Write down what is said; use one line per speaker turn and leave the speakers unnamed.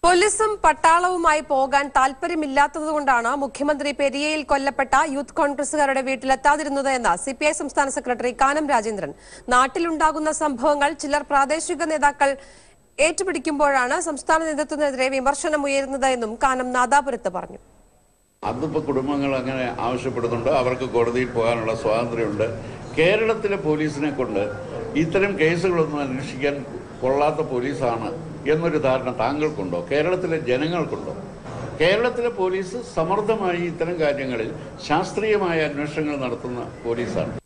പോലീസും പട്ടാളവുമായി പോകാൻ താൽപര്യമില്ലാത്തതുകൊണ്ടാണ് മുഖ്യമന്ത്രി പെരിയയിൽ കൊല്ലപ്പെട്ട യൂത്ത് കോൺഗ്രസുകാരുടെ വീട്ടിലെത്താതിരുന്നത് എന്ന് സിപിഐ സംസ്ഥാന സെക്രട്ടറി കാനം രാജേന്ദ്രൻ നാട്ടിലുണ്ടാകുന്ന സംഭവങ്ങൾ ചിലർ പ്രാദേശിക നേതാക്കൾ ഏറ്റുപിടിക്കുമ്പോഴാണ് സംസ്ഥാന നേതൃത്വത്തിനെതിരെ വിമർശനം ഉയരുന്നത് എന്നും കാനം നാദാപുരത്ത് പറഞ്ഞു
അതിപ്പോൾ കുടുംബങ്ങൾ അങ്ങനെ ആവശ്യപ്പെടുന്നുണ്ട് അവർക്ക് കോടതിയിൽ പോകാനുള്ള സ്വാതന്ത്ര്യമുണ്ട് കേരളത്തിലെ പോലീസിനെ കൊണ്ട് ഇത്തരം കേസുകളൊന്നും അന്വേഷിക്കാൻ കൊള്ളാത്ത പോലീസാണ് എന്നൊരു ധാരണ താങ്കൾക്കുണ്ടോ കേരളത്തിലെ ജനങ്ങൾക്കുണ്ടോ കേരളത്തിലെ പോലീസ് സമർത്ഥമായി ഇത്തരം കാര്യങ്ങളിൽ ശാസ്ത്രീയമായ അന്വേഷണങ്ങൾ നടത്തുന്ന പോലീസാണ്